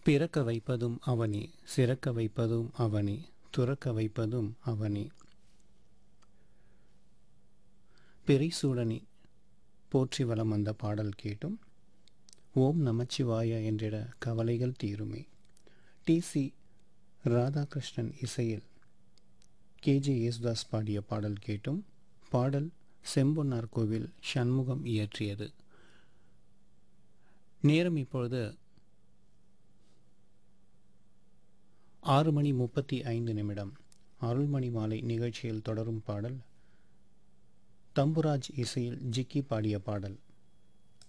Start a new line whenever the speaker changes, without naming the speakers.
பிறக்க வைப்பதும் அவனே சிறக்க வைப்பதும் அவனே துறக்க வைப்பதும் அவனே பெரிசூடனி போற்றி வலம் வந்த பாடல் கேட்டும் ஓம் நமச்சிவாய என்றிட கவலைகள் தீருமே டிசி ராதாகிருஷ்ணன் இசையில் கேஜே யேசுதாஸ் பாடிய பாடல் கேட்டும் பாடல் செம்பொன்னார் கோவில் சண்முகம் இயற்றியது நேரம் இப்பொழுது ஆறு மணி முப்பத்தி ஐந்து நிமிடம் அருள்மணி மாலை நிகழ்ச்சியில் தொடரும் பாடல் தம்புராஜ் இசையில் ஜிக்கி பாடிய பாடல்